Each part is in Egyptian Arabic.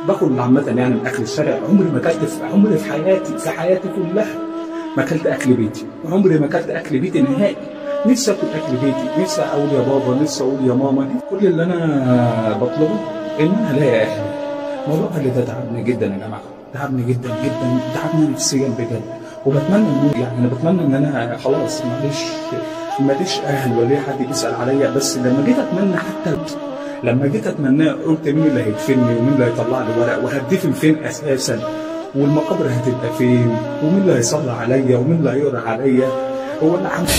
باكل عامه يعني من اكل الشارع عمري ما اكلت في عمري في حياتي في حياتي كلها ما اكلت اكل بيتي عمري ما اكلت اكل بيتي نهائي نفسي اكل اكل بيتي نفسي اقول يا بابا نفسي اقول يا ماما كل اللي انا بطلبه ان انا الاقي اهلي موضوع اهلي ده تعبني جدا يا جماعه تعبني جدا جدا تعبني نفسيا بجد وبتمنى ان يعني انا بتمنى ان انا خلاص ماليش ماليش اهل ولا حد يسال عليا بس لما جيت اتمنى حتى لما جيت اتمناه قلت مين اللي هيدفني ومين اللي هيطلع لي ورق وهدفن فين اساسا والمقابر هتبقى فين ومين اللي هيصلي عليا ومين اللي هيقرا عليا هو انا عم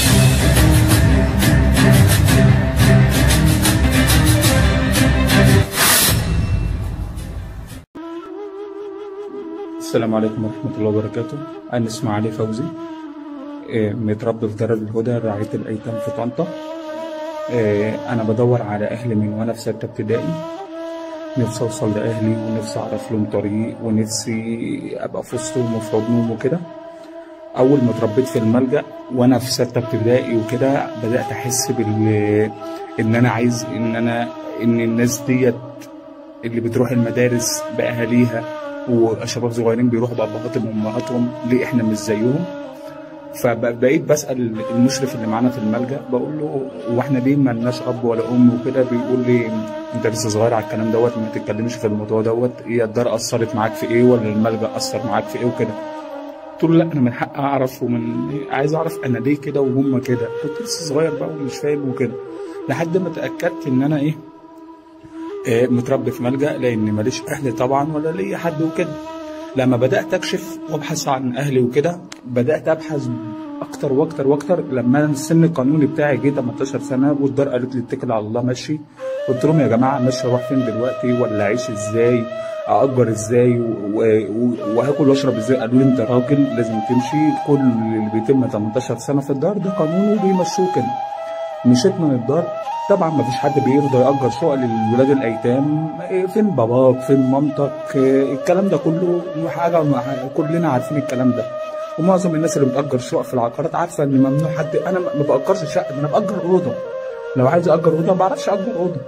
السلام عليكم ورحمة الله وبركاته أنا اسمي علي فوزي آه، متربي في دار الهدى رعاية الأيتام في طنطا آه، أنا بدور على أهلي من وأنا في ستة ابتدائي نفسي أوصل لأهلي ونفسي أعرف لهم طريق ونفسي أبقى في وسطهم وفي حضنهم وكده أول ما اتربيت في الملجأ وأنا في ستة ابتدائي وكده بدأت أحس بال إن أنا عايز إن أنا إن الناس ديت اللي بتروح المدارس بأهاليها وشباب صغيرين بيروحوا بأبهاتهم وأمهاتهم ليه إحنا مش زيهم فبقيت بسأل المشرف اللي معانا في الملجأ بقول له هو احنا ليه ما لناش أب ولا أم وكده بيقول لي أنت لسه صغير على الكلام دوت ما تتكلمش في الموضوع دوت هي الدار أثرت معاك في إيه ولا الملجأ أثر معاك في إيه وكده قلت له لا أنا من حق أعرف ومن عايز أعرف أنا ليه كده وهم كده كنت لسه صغير بقى ومش فاهم وكده لحد ما اتأكدت إن أنا إيه آه، متربي في ملجأ لأن ماليش أهل طبعا ولا ليا حد وكده لما بدأت أكشف وأبحث عن أهلي وكده بدأت أبحث أكتر وأكتر وأكتر لما أنا السن القانوني بتاعي جه 18 سنة والدار قالت لي اتكل على الله ماشي قلت لهم يا جماعة ماشي أروح فين دلوقتي ولا أعيش إزاي أأجر إزاي و- و- وهاكل وأشرب إزاي قالوا لي أنت راجل لازم تمشي كل اللي بيتم 18 سنة في الدار ده قانون وبيمشوه كده مشيت من الدار طبعا ما فيش حد بيرضى يأجر شقق للولاد الأيتام إيه فين باباك فين مامتك إيه الكلام ده كله حاجة كلنا عارفين الكلام ده ومعظم الناس اللي بتأجر شقق في العقارات عارفة إن ممنوع حد أنا ما بأجرش شقة ده أنا بأجر أوضة لو عايز أجر أوضة ما بعرفش أجر أوضة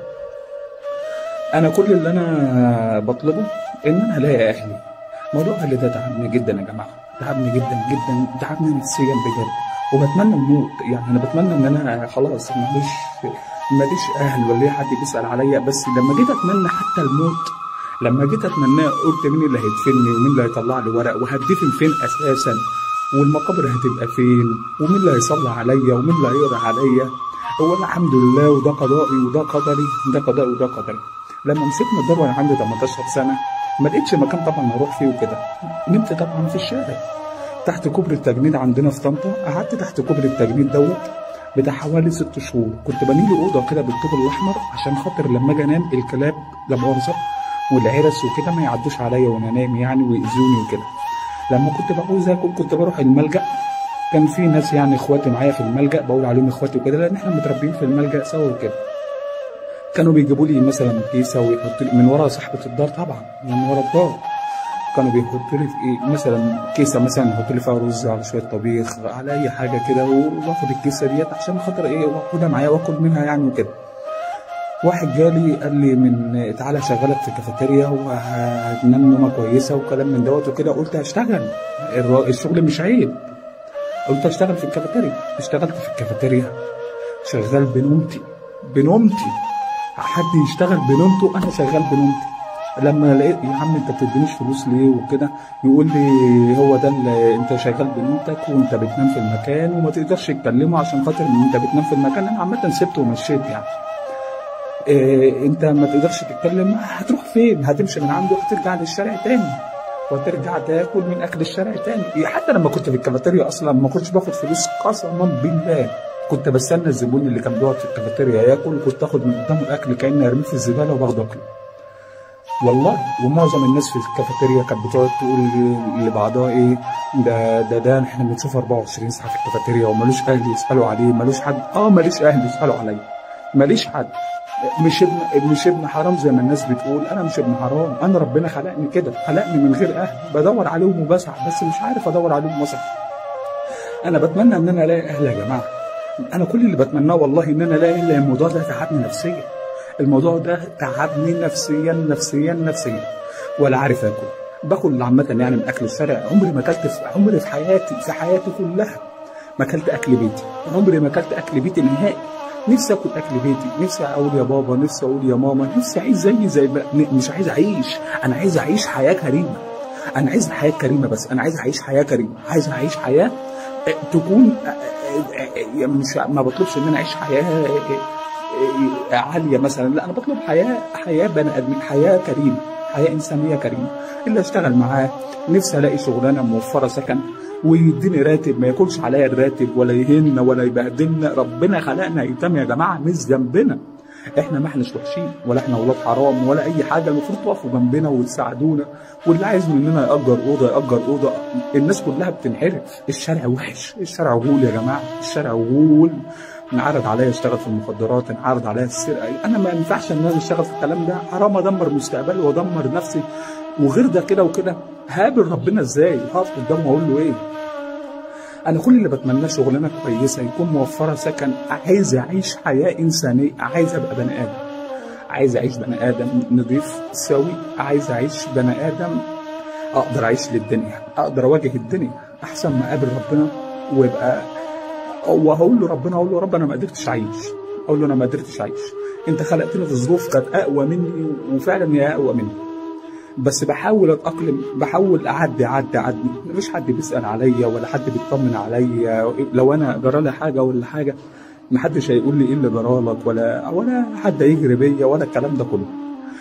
أنا كل اللي أنا بطلبه إن أنا ألاقي أهلي موضوع أهلي ده تعبني جدا يا جماعة تعبني جدا جدا تعبني نفسيا بجد وبتمنى الموت يعني انا بتمنى ان انا خلاص ماليش ماليش اهل ولا ليا حد بيسال عليا بس لما جيت اتمنى حتى الموت لما جيت اتمناه قلت مين اللي هيدفني ومين اللي هيطلع لي ورق وهدفن فين اساسا والمقابر هتبقى فين ومين اللي هيصلي عليا ومين اللي هيقرا عليا هو أنا الحمد لله وده قضائي وده قدري ده قضائي وده قدري لما مسكنا الدار وانا عندي 18 سنه ما لقيتش مكان طبعا اروح فيه وكده نمت طبعا في الشارع تحت كوبري التجنيد عندنا في طنطا قعدت تحت كوبري التجنيد دوت بتاع حوالي ست شهور كنت بني لي اوضه كده بالطوب الاحمر عشان خاطر لما اجي انام الكلاب لا مؤاخذه والعرس وكده ما يعدوش عليا وانا نايم يعني ويأذوني وكده لما كنت بعوز اكل كنت بروح الملجأ كان في ناس يعني اخواتي معايا في الملجأ بقول عليهم اخواتي وكده لان احنا متربيين في الملجأ سوا وكده كانوا بيجيبوا لي مثلا كيسه ويحطوا لي من ورا صاحبه الدار طبعا من ورا الدار كانوا بيحطوا لي في ايه مثلا كيسه مثلا يحطوا لي فيها رز على شويه طبيخ على اي حاجه كده وباخد الكيسه ديت عشان خاطر ايه واخدها معايا واكل منها يعني وكده واحد جالي قال لي من تعالى شغلك في كافيتيريا وهتنام نومه كويسه وكلام من دوت وكده قلت هشتغل الر- الشغل مش عيب قلت اشتغل في الكافيتيريا اشتغلت في الكافيتيريا شغال بنومتي بنومتي حد يشتغل بنومته انا شغال بنومتي لما لقيت يا عم انت بتدينيش فلوس ليه وكده يقول لي هو ده اللي انت شغال بنومتك وانت بتنام في المكان وما تقدرش تكلمه عشان خاطر ان انت بتنام في المكان انا عامه سبته ومشيت يعني إيه انت ما تقدرش تتكلم هتروح فين هتمشي من عنده هترجع للشارع تاني وترجع تاكل من اكل الشارع تاني حتى لما كنت في الكافيتيريا اصلا ما كنتش باخد فلوس قسما بالله كنت بستنى الزبون اللي كان بيقعد في الكافيتيريا ياكل كنت اخد من قدامه الاكل كاني ارميه في الزباله وباخده اكله والله ومعظم الناس في الكافيتيريا كانت بتقعد تقول ل- لبعضها ايه ده ده ده احنا بنشوف 24 ساعه في الكافيتيريا ومالوش اهل يسالوا عليه مالوش حد اه ماليش اهل يسالوا عليا ماليش حد مش ابن مش ابن حرام زي ما الناس بتقول انا مش ابن حرام انا ربنا خلقني كده خلقني من غير اهل بدور عليهم وبسعى بس مش عارف ادور عليهم واسعى انا بتمنى ان انا الاقي اهل يا جماعه انا كل اللي بتمناه والله ان انا الاقي اهل الموضوع ده تعبني نفسيا الموضوع ده تعبني نفسيا نفسيا نفسيا ولا عارف اكل باكل عامه يعني من اكل الشارع عمري ما اكلت في عمري في حياتي في حياتي كلها ما اكلت اكل بيتي عمري ما اكلت اكل بيتي نهائي نفسي اكل اكل بيتي نفسي اقول يا بابا نفسي اقول يا ماما نفسي اعيش زي زي ب... مش عايز اعيش انا عايز اعيش حياه كريمه انا عايز حياه كريمه بس انا عايز اعيش حياه كريمه عايز اعيش حياه تكون مش ما بطلبش ان انا اعيش حياه عاليه مثلا لا انا بطلب حياه حياه بني ادمين حياه كريمه حياه انسانيه كريمه اللي اشتغل معاه نفسي الاقي شغلانه موفره سكن ويديني راتب ما ياكلش عليا الراتب ولا يهنا ولا يبهدلنا ربنا خلقنا ايتام يا جماعه مش ذنبنا احنا ما احناش وحشين ولا احنا ولاد حرام ولا اي حاجه المفروض تقفوا جنبنا وتساعدونا واللي عايز مننا ياجر اوضه ياجر اوضه الناس كلها بتنحرف الشارع وحش الشارع غول يا جماعه الشارع غول انعرض عليا اشتغل في المخدرات انعرض عليا السرقه انا ما ينفعش ان انا اشتغل في الكلام ده حرام ادمر مستقبلي وادمر نفسي وغير ده كده وكده هقابل ربنا ازاي هقف قدامه واقول له ايه انا كل اللي بتمناه شغلانه كويسه يكون موفره سكن عايز اعيش حياه انسانيه عايز ابقى بني ادم عايز اعيش بني ادم نضيف سوي عايز اعيش بني ادم اقدر اعيش للدنيا اقدر اواجه الدنيا احسن ما اقابل ربنا ويبقى وهقول له ربنا اقول له رب انا ما قدرتش اعيش اقول له انا ما قدرتش اعيش انت خلقتني في ظروف كانت اقوى مني وفعلا هي اقوى مني بس بحاول اتاقلم بحاول اعدي اعدي اعدي مفيش حد بيسال عليا ولا حد بيطمن عليا لو انا جرالي حاجه ولا حاجه محدش هيقول لي ايه اللي جرالك ولا ولا حد هيجري بيا ولا الكلام ده كله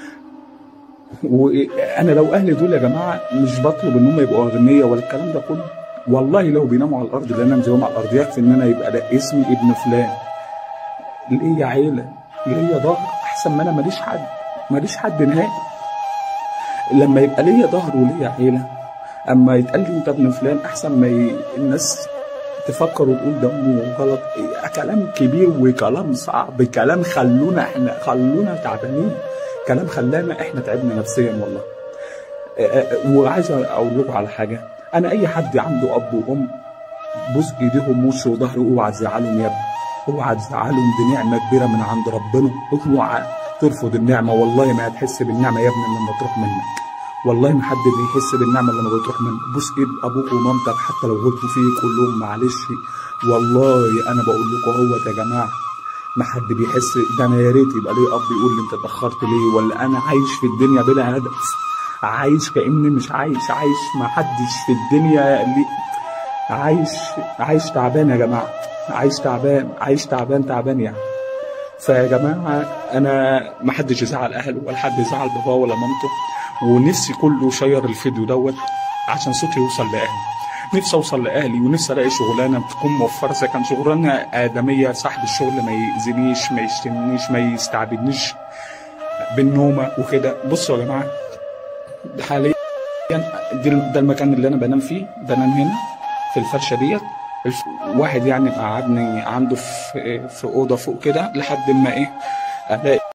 وانا لو اهلي دول يا جماعه مش بطلب ان هم يبقوا اغنياء ولا الكلام ده كله والله لو بيناموا على الارض اللي انام زيهم على الارض يكفي ان انا يبقى ده اسمي ابن فلان ليا عيله ليا ظهر احسن ما انا ماليش حد ماليش حد نهائي لما يبقى ليا ظهر وليا عيله اما يتقال لي انت ابن فلان احسن ما ي... الناس تفكر وتقول ده امه غلط كلام كبير وكلام صعب كلام خلونا احنا خلونا تعبانين كلام خلانا احنا تعبنا نفسيا والله وعايز اقول لكم على حاجه انا اي حد عنده اب وام بوس ايديهم وش وظهر اوعى تزعلهم يا ابني اوعى تزعلهم دي نعمه كبيره من عند ربنا اوعى ترفض النعمه والله ما هتحس بالنعمه يا ابني لما تروح منك والله ما حد بيحس بالنعمه لما بتروح منك بوس ايد ابوك ومامتك حتى لو غلطوا فيك قول لهم معلش والله انا بقول لكم اهوت يا جماعه ما حد بيحس ده انا يا ريت يبقى ليه اب يقول لي انت اتاخرت ليه ولا انا عايش في الدنيا بلا هدف عايش كاني مش عايش عايش ما حدش في الدنيا اللي عايش عايش تعبان يا جماعه عايش تعبان عايش تعبان تعبان يعني فيا جماعه انا ما حدش يزعل اهله ولا حد يزعل باباه ولا مامته ونفسي كله يشير الفيديو دوت عشان صوتي يوصل لاهلي نفسي اوصل لاهلي ونفسي الاقي شغلانه تكون موفره سكن شغلانه ادميه صاحب الشغل ما يأذينيش ما يشتمنيش ما يستعبدنيش بالنومه وكده بصوا يا جماعه حاليا ده المكان اللي انا بنام فيه بنام هنا في الفرشه ديت واحد يعني قعدني عنده في في اوضه فوق كده لحد ما ايه الاقي